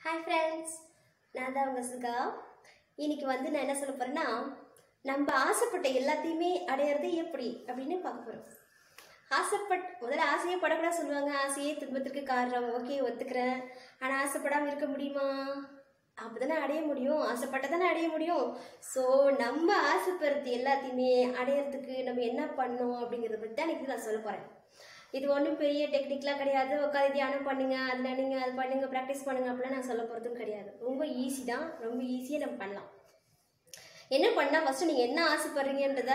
hi friends நான் தான் உங்கள் சுகா இன்னைக்கு வந்து நான் என்ன சொல்ல போகிறேன்னா நம்ம ஆசைப்பட்ட எல்லாத்தையுமே அடையிறது எப்படி அப்படின்னு பார்க்க போகிறோம் ஆசைப்பட் முதல்ல ஆசையே படக்கூடாது சொல்லுவாங்க ஆசையே துன்பத்திற்கு காரணம் ஓகே ஒத்துக்கிறேன் ஆனால் ஆசைப்படாமல் இருக்க முடியுமா அப்போ தானே அடைய முடியும் ஆசைப்பட்ட தானே அடைய முடியும் ஸோ நம்ம ஆசைப்படுறது எல்லாத்தையுமே அடையிறதுக்கு நம்ம என்ன பண்ணோம் அப்படிங்கிறத பற்றி தான் இன்னைக்கு நான் சொல்ல போகிறேன் இது ஒன்றும் பெரிய டெக்னிக்லாம் கிடையாது உட்காந்து தியானம் பண்ணுங்க அது நினைங்க அது பண்ணுங்க ப்ராக்டிஸ் பண்ணுங்க அப்படிலாம் நான் சொல்ல போகிறதும் கிடையாது ரொம்ப ஈஸி தான் ரொம்ப ஈஸியாக நம்ம பண்ணலாம் என்ன பண்ணால் ஃபஸ்ட்டு நீங்கள் என்ன ஆசைப்படுறீங்கன்றத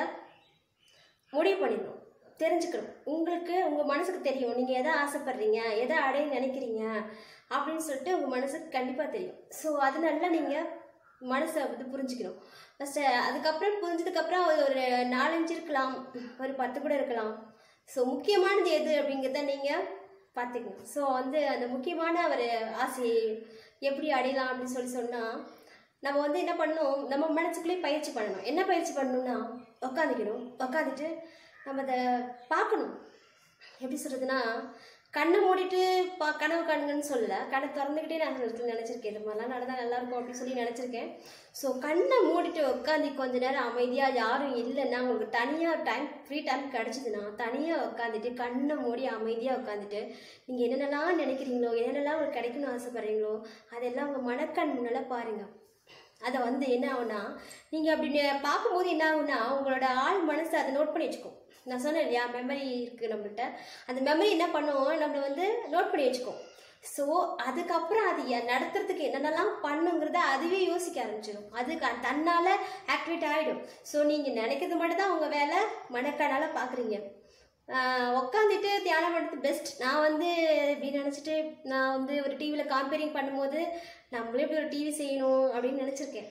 முடிவு பண்ணிடணும் தெரிஞ்சுக்கணும் உங்களுக்கு உங்கள் மனசுக்கு தெரியும் நீங்கள் எதை ஆசைப்படுறீங்க எதை அடைய நினைக்கிறீங்க அப்படின்னு சொல்லிட்டு உங்கள் மனசுக்கு கண்டிப்பாக தெரியும் ஸோ அதனால நீங்கள் மனசை வந்து புரிஞ்சுக்கணும் ஃபஸ்ட்டு அதுக்கப்புறம் புரிஞ்சதுக்கப்புறம் அது ஒரு நாலஞ்சு இருக்கலாம் ஒரு பத்து கூட இருக்கலாம் ஸோ முக்கியமானது எது அப்படிங்கிறத நீங்கள் பார்த்துக்கணும் ஸோ வந்து அந்த முக்கியமான ஒரு ஆசையை எப்படி அடையலாம் அப்படின்னு சொல்லி சொன்னால் நம்ம வந்து என்ன பண்ணணும் நம்ம மனசுக்குள்ளேயே பயிற்சி பண்ணணும் என்ன பயிற்சி பண்ணணும்னா உக்காந்துக்கணும் உக்காந்துட்டு நம்ம அதை பார்க்கணும் எப்படி சொல்கிறதுனா கண்ணை மூடிட்டு பா கனவு காணுங்கன்னு சொல்லல கண்ணை திறந்துக்கிட்டே நான் இடத்துல நினச்சிருக்கேன் இது மாதிரிலாம் நடந்தால் நல்லா இருக்கும் அப்படின்னு சொல்லி நினச்சிருக்கேன் ஸோ கண்ணை மூடிட்டு உட்காந்து கொஞ்ச நேரம் அமைதியாக யாரும் இல்லைன்னா உங்களுக்கு தனியாக டைம் ஃப்ரீ டைம் கிடச்சிதுன்னா தனியாக உட்காந்துட்டு கண்ணை மூடி அமைதியாக உட்காந்துட்டு நீங்கள் என்னென்னலாம் நினைக்கிறீங்களோ என்னென்னலாம் உங்களுக்கு கிடைக்கணும்னு ஆசைப்படுறீங்களோ அதெல்லாம் உங்கள் மனக்கண் முன்னால் பாருங்கள் அதை வந்து என்ன ஆகும்னா நீங்கள் அப்படி நே- பார்க்கும்போது என்ன ஆகும்னா உங்களோட ஆள் மனசு அதை நோட் பண்ணி வச்சுக்கும் நான் சொன்னேன் இல்லையா மெமரி இருக்குது நம்மள்கிட்ட அந்த மெமரி என்ன பண்ணும் நம்மளை வந்து நோட் பண்ணி வச்சுக்கும் ஸோ அதுக்கப்புறம் அது எ- நடத்துறதுக்கு என்னென்னலாம் பண்ணுங்கிறத அதுவே யோசிக்க ஆரம்பிச்சிடும் அது க- தன்னால ஆக்டிவேட் ஆகிடும் ஸோ நீங்கள் நினைக்கிறது மட்டும் தான் உங்கள் வேலை மனக்கண்ணால் பார்க்குறீங்க உட்காந்துட்டு தியானம் பண்ணுறது பெஸ்ட் நான் வந்து இப்படி நினச்சிட்டு நான் வந்து ஒரு டிவியில் காம்பேரிங் பண்ணும்போது நம்மளே இப்படி ஒரு டிவி செய்யணும் அப்படின்னு நினச்சிருக்கேன்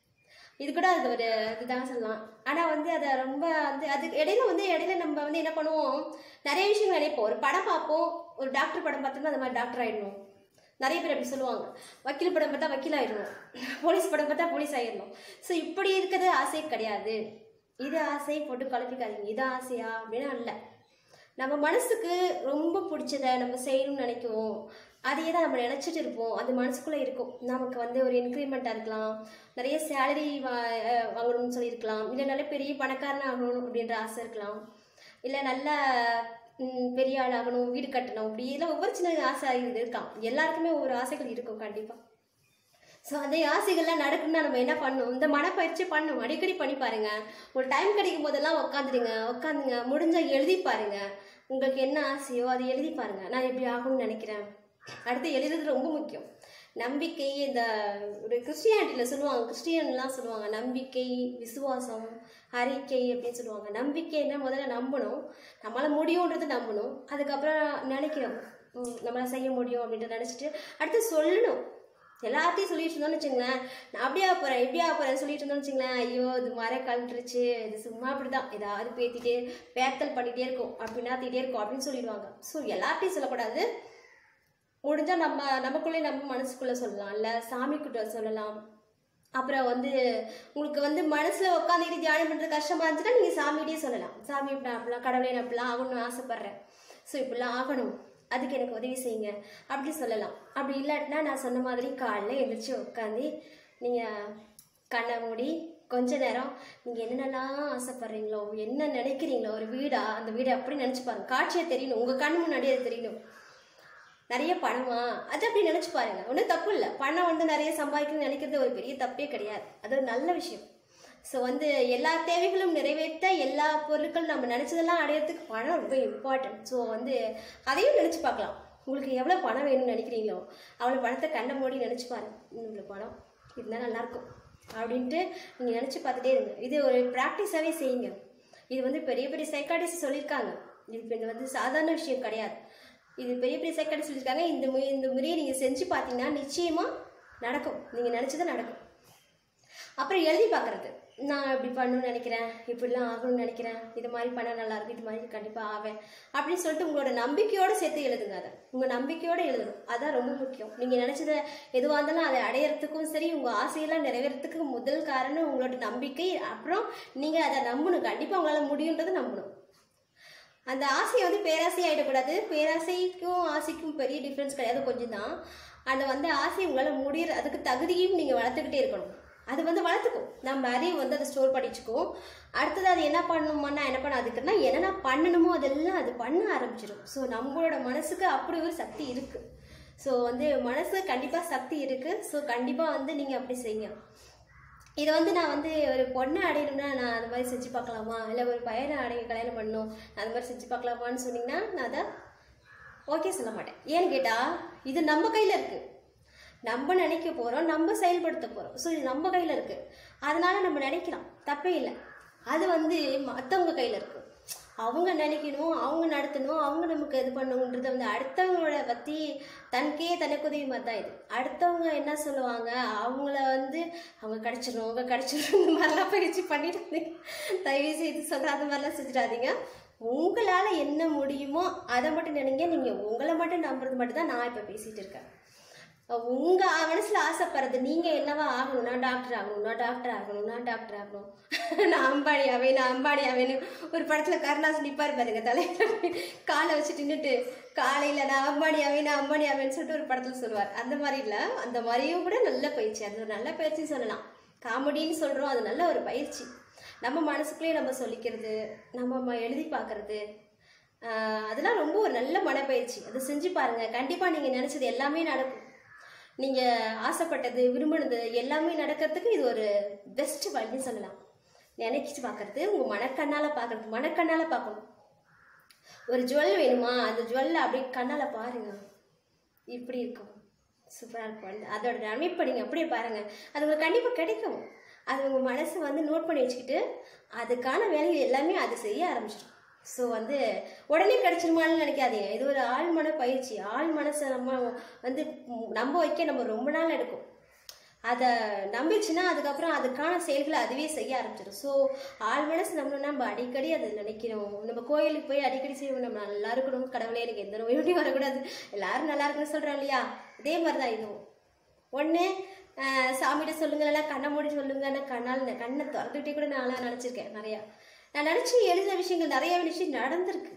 இது கூட அது ஒரு இதுதான் சொல்லலாம் ஆனால் வந்து அதை ரொம்ப வந்து அதுக்கு இடையில வந்து இடையில நம்ம வந்து என்ன பண்ணுவோம் நிறைய விஷயங்கள் நினைப்போம் ஒரு படம் பார்ப்போம் ஒரு டாக்டர் படம் பார்த்தோம்னா அந்த மாதிரி டாக்டர் ஆயிடணும் நிறைய பேர் அப்படி சொல்லுவாங்க வக்கீல் படம் பார்த்தா வக்கீல் ஆயிடணும் போலீஸ் படம் பார்த்தா போலீஸ் ஆயிடணும் ஸோ இப்படி இருக்கிறது ஆசை கிடையாது இது ஆசை போட்டு குழப்பிக்காதீங்க இது ஆசையா அப்படின்னா இல்லை நம்ம மனசுக்கு ரொம்ப பிடிச்சத நம்ம செய்யணும்னு நினைக்குவோம் அதையே தான் நம்ம நினச்சிட்டு இருப்போம் அது மனசுக்குள்ளே இருக்கும் நமக்கு வந்து ஒரு இன்க்ரிமெண்ட்டாக இருக்கலாம் நிறைய சேலரி வா அஹ் வாங்கணும்னு சொல்லியிருக்கலாம் இல்லை நல்ல பெரிய பணக்காரன் ஆகணும் அப்படின்ற ஆசை இருக்கலாம் இல்லை நல்ல ம், பெரிய ஆள் ஆகணும் வீடு கட்டணும் இப்படி எல்லாம் ஒவ்வொரு சின்ன ஆசை இது இருக்கலாம் எல்லாருக்குமே ஒவ்வொரு ஆசைகள் இருக்கும் கண்டிப்பாக ஸோ அந்த ஆசைகள்லாம் நடக்கணும்னா நம்ம என்ன பண்ணணும் இந்த மனப்பயிற்சி பண்ணணும் அடிக்கடி பண்ணி பாருங்க ஒரு டைம் கிடைக்கும் போதெல்லாம் உட்காந்துடுங்க உட்காந்துங்க முடிஞ்சா எழுதி பாருங்க உங்களுக்கு என்ன ஆசையோ அதை எழுதி பாருங்க நான் எப்படி ஆகணும்னு நினைக்கிறேன் அடுத்து எழுதுறது ரொம்ப முக்கியம் நம்பிக்கை இந்த ஒரு கிறிஸ்டியானிட்டியில் சொல்லுவாங்க கிறிஸ்டியன்லாம் சொல்லுவாங்க நம்பிக்கை விசுவாசம் அறிக்கை அப்படின்னு சொல்லுவாங்க நம்பிக்கைன்னா முதல்ல நம்பணும் நம்மளால் முடியுன்றதை நம்பணும் அதுக்கப்புறம் நினைக்கிறோம் ம், நம்மளால் செய்ய முடியும் அப்படின்ட்டு நினச்சிட்டு அடுத்து சொல்லணும் எல்லாத்தையும் சொல்லிட்டு இருந்தோம்னு வச்சுங்களேன் நான் அப்படியே போகிறேன் இப்படியா போகிறேன் சொல்லிட்டு இருந்தோம்னு வச்சுங்களேன் ஐயோ இது மர கலண்டுருச்சு இது சும்மா அப்படி தான் ஏதாவது பேத்திட்டே பேத்தல் பண்ணிகிட்டே இருக்கும் அப்படி நாத்திட்டே இருக்கும் அப்படின்னு சொல்லிடுவாங்க ஸோ எல்லாத்தையும் சொல்லக்கூடாது முடிஞ்சால் நம்ம நமக்குள்ளே நம்ம மனசுக்குள்ளே சொல்லலாம் இல்லை சாமிக்கிட்ட சொல்லலாம் அப்புறம் வந்து உங்களுக்கு வந்து மனசில் உட்காந்துட்டு தியானம் பண்ணுறது கஷ்டமாக இருந்துச்சுன்னா நீங்கள் சாமிகிட்டே சொல்லலாம் சாமி இப்படி நான் அப்படிலாம் கடவுளே நான் அப்படிலாம் ஆகணும்னு ஆசைப்பட்றேன் ஸோ இப்படிலாம் ஆகணும் அதுக்கு எனக்கு உதவி செய்யுங்க அப்படி சொல்லலாம் அப்படி இல்லாட்டினா நான் சொன்ன மாதிரி காலைல எழுந்திரிச்சு உட்காந்து நீங்கள் கண்ணை மூடி கொஞ்ச நேரம் நீங்கள் என்னென்னலாம் ஆசைப்படுறீங்களோ என்ன நினைக்கிறீங்களோ ஒரு வீடா அந்த வீடை அப்படி நினச்சி பாருங்க காட்சியை தெரியணும் உங்கள் கண் முன்னாடியே அது தெரியணும் நிறைய பணமா அது அப்படி நினச்சி பாருங்க ஒன்றும் தப்பு இல்லை பணம் வந்து நிறைய சம்பாதிக்கணும்னு நினைக்கிறது ஒரு பெரிய தப்பே கிடையாது அது ஒரு நல்ல விஷயம் ஸோ வந்து எல்லா தேவைகளும் நிறைவேற்ற எல்லா பொருட்களும் நம்ம நினச்சதெல்லாம் அடையிறதுக்கு பணம் ரொம்ப இம்பார்ட்டன்ட் ஸோ வந்து அதையும் நினச்சி பார்க்கலாம் உங்களுக்கு எவ்வளோ பணம் வேணும்னு நினைக்கிறீங்களோ அவ்வளோ பணத்தை கண்ணை மூடி நினச்சி பாருங்க இவ்வளோ பணம் இருந்தால் நல்லாயிருக்கும் அப்படின்ட்டு நீங்கள் நினச்சி பார்த்துட்டே இருங்க இது ஒரு ப்ராக்டிஸாகவே செய்யுங்க இது வந்து பெரிய பெரிய சைக்காட்டிஸ்ட் சொல்லியிருக்காங்க இது இப்ப இது வந்து சாதாரண விஷயம் கிடையாது இது பெரிய பெரிய சைக்காட்டிஸ்ட் சொல்லியிருக்காங்க இந்த மு- இந்த முறையை நீங்கள் செஞ்சு பார்த்தீங்கன்னா நிச்சயமாக நடக்கும் நீங்கள் நினச்சது நடக்கும் அப்புறம் எழுதி பார்க்குறது நான் இப்படி பண்ணணும்னு நினைக்கிறேன் இப்படிலாம் ஆகணும்னு நினைக்கிறேன் இது மாதிரி பண்ணால் நல்லா இருக்கும் இது மாதிரி கண்டிப்பாக ஆவேன் அப்படின்னு சொல்லிட்டு உங்களோட நம்பிக்கையோடு சேர்த்து எழுதுங்க அதை உங்கள் நம்பிக்கையோடு எழுதணும் அதான் ரொம்ப முக்கியம் நீங்கள் நினச்சதை எதுவாக இருந்தாலும் அதை அடையிறதுக்கும் சரி உங்கள் ஆசையெல்லாம் நிறைவேறதுக்கு முதல் காரணம் உங்களோட நம்பிக்கை அப்புறம் நீங்கள் அதை நம்பணும் கண்டிப்பாக உங்களால் முடியுன்றதை நம்பணும் அந்த ஆசையை வந்து பேராசை ஆகிடக்கூடாது பேராசைக்கும் ஆசைக்கும் பெரிய டிஃப்ரென்ஸ் கிடையாது கொஞ்சம் தான் அந்த வந்து ஆசையை உங்களால் முடியிற அதுக்கு தகுதியும் நீங்கள் வளர்த்துக்கிட்டே இருக்கணும் அது வந்து வளர்த்துக்கும் நம்ம அறிவு வந்து அதை ஸ்டோர் பண்ணிச்சுக்கும் அடுத்தது அது என்ன பண்ணணுமோன்னா என்ன பண்ண அதுக்குன்னா என்னென்ன பண்ணணுமோ அதெல்லாம் அது பண்ண ஆரம்பிச்சிடும் ஸோ நம்மளோட மனசுக்கு அப்படி ஒரு சக்தி இருக்குது ஸோ வந்து மனசு கண்டிப்பாக சக்தி இருக்குது ஸோ கண்டிப்பாக வந்து நீங்கள் அப்படி செய்யுங்க இதை வந்து நான் வந்து ஒரு பொண்ணை அடையணும்னா நான் அந்த மாதிரி செஞ்சு பார்க்கலாமா இல்லை ஒரு பையனை அடைய கல்யாணம் பண்ணணும் அந்த மாதிரி செஞ்சு பார்க்கலாமான்னு சொன்னீங்கன்னா நான் அதை ஓகே சொல்ல மாட்டேன் ஏன்னு கேட்டால் இது நம்ம கையில் இருக்குது நம்ம நினைக்க போகிறோம் நம்ம செயல்படுத்த போகிறோம் ஸோ இது நம்ம கையில் இருக்குது அதனால நம்ம நினைக்கலாம் தப்பே இல்லை அது வந்து மற்றவங்க கையில் இருக்குது அவங்க நினைக்கணும் அவங்க நடத்தணும் அவங்க நமக்கு இது பண்ணணுன்றது வந்து அடுத்தவங்களோட பற்றி தனக்கே தனக்கு உதவி மாதிரி தான் இது அடுத்தவங்க என்ன சொல்லுவாங்க அவங்கள வந்து அவங்க கிடச்சிடணும் அவங்க கிடச்சிடணும் இந்த மாதிரிலாம் பயிற்சி பண்ணிடாதீங்க தயவு செய்து சொல்கிற அந்த மாதிரிலாம் செஞ்சிடாதீங்க உங்களால் என்ன முடியுமோ அதை மட்டும் நினைங்க நீங்கள் உங்களை மட்டும் நம்புறது மட்டும் தான் நான் இப்போ பேசிகிட்டு இருக்கேன் உங்க மனசுல ஆசைப்படுறது நீங்க என்னவா ஆகணும் நான் டாக்டர் ஆகணும் நான் டாக்டர் ஆகணும் நான் டாக்டர் ஆகணும் நான் அம்பானி ஆவேன் நான் அம்பானி ஆவேன்னு ஒரு படத்துல கருணாஸ் நிப்பாரு பாருங்க தலையில காலை வச்சுட்டு நின்றுட்டு காலையில நான் அம்பானி ஆவேன் நான் அம்பானி ஆவேன்னு சொல்லிட்டு ஒரு படத்துல சொல்லுவார் அந்த மாதிரி இல்ல அந்த மாதிரியும் கூட நல்ல பயிற்சி அது ஒரு நல்ல பயிற்சி சொல்லலாம் காமெடின்னு சொல்றோம் அது நல்ல ஒரு பயிற்சி நம்ம மனசுக்குள்ளேயே நம்ம சொல்லிக்கிறது நம்ம ம- எழுதி பார்க்கறது ஆஹ் அதெல்லாம் ரொம்ப ஒரு நல்ல மனப்பயிற்சி அது செஞ்சு பாருங்க கண்டிப்பா நீங்க நினைச்சது எல்லாமே நடக்கும் நீங்க ஆசைப்பட்டது விரும்பினது எல்லாமே நடக்கிறதுக்கு இது ஒரு பெஸ்ட் வழின்னு சொல்லலாம் நினைச்சிட்டு பார்க்கறது உங்க மனக்கண்ணால பார்க்கறது மனக்கண்ணால பார்க்கணும் ஒரு ஜுவல் வேணுமா அந்த ஜுவல்ல அப்படியே கண்ணால பாருங்க இப்படி இருக்கும் சூப்பராக இருக்கும் அந்த அதோட அமைப்பை நீங்கள் அப்படியே பாருங்கள் அது உங்களுக்கு கண்டிப்பாக கிடைக்கும் அது உங்கள் மனசு வந்து நோட் பண்ணி வச்சுக்கிட்டு அதுக்கான வேலைகள் எல்லாமே அது செய்ய ஆரம்பிச்சிடும் ஸோ வந்து உடனே கிடைச்சிருமான்னு நினைக்காதீங்க இது ஒரு ஆழ் மன பயிற்சி ஆழ் மனசை நம்ம வந்து ம், நம்ப வைக்க நம்ம ரொம்ப நாள் எடுக்கும் அதை நம்பிச்சுன்னா அதுக்கப்புறம் அதுக்கான செயல்களை அதுவே செய்ய ஆரம்பிச்சிடும் ஸோ ஆள் மனசு நம்ம நம்ம அடிக்கடி அதை நினைக்கணும் நம்ம கோயிலுக்கு போய் அடிக்கடி செய்வோம் நம்ம நல்லா இருக்கணும் கடவுளே எனக்கு எந்த நோயும் வரக்கூடாது எல்லாரும் நல்லா இருக்குன்னு சொல்கிறோம் இல்லையா இதே மாதிரி தான் இதுவும் ஒன்று சாமிகிட்ட சொல்லுங்க இல்லைன்னா கண்ணை மூடி சொல்லுங்க நான் கண்ணால் இந்த கண்ணை திறந்துக்கிட்டே கூட நான்லாம் நினச்சிருக்கேன் நிறையா நான் நினச்சி எழுதின விஷயங்கள் நிறைய விஷயம் நடந்திருக்கு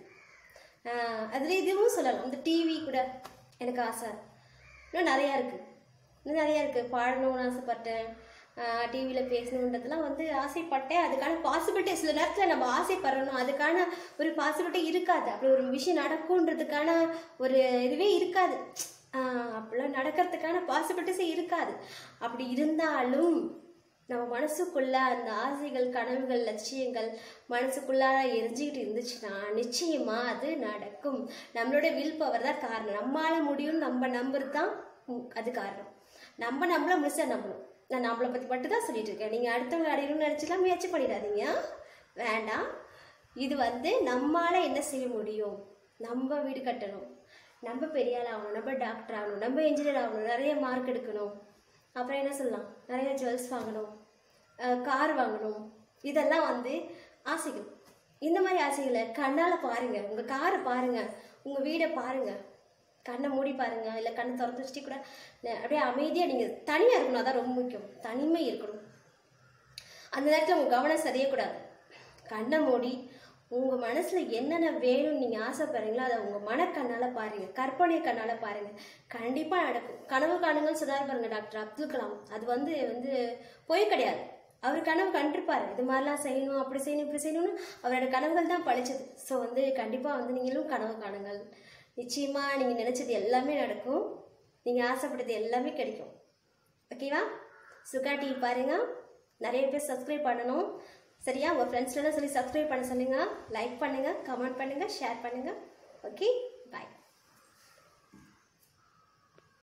ஆஹ் அதுல இதுவும் சொல்லலாம் இந்த டிவி கூட எனக்கு ஆசை இன்னும் நிறையா இருக்குது இன்னும் நிறையா இருக்குது பாடணும்னு ஆசைப்பட்டேன் டிவியில் பேசணுன்றதுலாம் வந்து ஆசைப்பட்டேன் அதுக்கான பாசிபிலிட்டி சில நேரத்தில் நம்ம ஆசைப்படணும் அதுக்கான ஒரு பாசிபிலிட்டி இருக்காது அப்படி ஒரு விஷயம் நடக்கும்ன்றதுக்கான ஒரு இதுவே இருக்காது ஆஹ் அப்படிலாம் நடக்கிறதுக்கான பாசிபிலிட்டிஸே இருக்காது அப்படி இருந்தாலும் நம்ம மனசுக்குள்ள அந்த ஆசைகள் கனவுகள் லட்சியங்கள் மனசுக்குள்ளார எரிஞ்சுக்கிட்டு இருந்துச்சுன்னா நிச்சயமா அது நடக்கும் நம்மளோட வில் பவர் தான் காரணம் நம்மளால முடியும் நம்ம நம்புறது தான் ம், அது காரணம் நம்ம நம்மள முழுசா நம்பணும் நான் நம்மளை பத்தி மட்டும் தான் சொல்லிட்டு இருக்கேன் நீங்க அடுத்தவங்க அடையணும்னு நினைச்சுலாம் முயற்சி பண்ணிடாதீங்க வேண்டாம் இது வந்து நம்மால என்ன செய்ய முடியும் நம்ம வீடு கட்டணும் நம்ம பெரிய ஆள் ஆகணும் நம்ம டாக்டர் ஆகணும் நம்ம இன்ஜினியர் ஆகணும் நிறைய மார்க் எடுக்கணும் அப்புறம் என்ன சொல்லலாம் நிறைய ஜுவல்ஸ் வாங்கணும் கார் வாங்கணும் இதெல்லாம் வந்து ஆசைகள் இந்த மாதிரி ஆசைகளை கண்ணால் பாருங்க உங்கள் காரை பாருங்க உங்கள் வீடை பாருங்க கண்ணை மூடி பாருங்க இல்லை கண்ணை திறந்து வச்சுட்டு கூட ந- அப்படியே அமைதியாக நீங்கள் தனியாக இருக்கணும் அதான் ரொம்ப முக்கியம் தனிமை இருக்கணும் அந்த நேரத்தில் உங்கள் கவனம் சரியக்கூடாது கண்ணை மூடி உங்கள் மனசில் என்னென்ன வேணும்னு நீங்கள் ஆசைப்படுறீங்களோ அதை உங்கள் மனக்கண்ணால் பாருங்கள் கற்பனை கண்ணால் பாருங்கள் கண்டிப்பாக நடக்கும் கனவு காணுங்கன்னு சொன்னார் பாருங்க டாக்டர் அப்துல் கலாம் அது வந்து வந்து பொய் கிடையாது அவர் கனவு கண்டிருப்பார் இது மாதிரிலாம் செய்யணும் அப்படி செய்யணும் இப்படி செய்யணும்னு அவரோட கனவுகள் தான் பழிச்சது ஸோ வந்து கண்டிப்பாக வந்து நீங்களும் கனவு காணுங்கள் நிச்சயமாக நீங்கள் நினச்சது எல்லாமே நடக்கும் நீங்கள் ஆசைப்பட்டது எல்லாமே கிடைக்கும் ஓகேவா சுகா டிவி பாருங்க நிறைய பேர் சப்ஸ்கிரைப் பண்ணணும் சரியா உங்கள் ஃப்ரெண்ட்ஸ்லாம் சொல்லி சப்ஸ்கிரைப் பண்ண சொல்லுங்க லைக் பண்ணுங்க கமெண்ட் பண்ணுங்க ஷேர் பண்ணுங்க ஓகே பாய்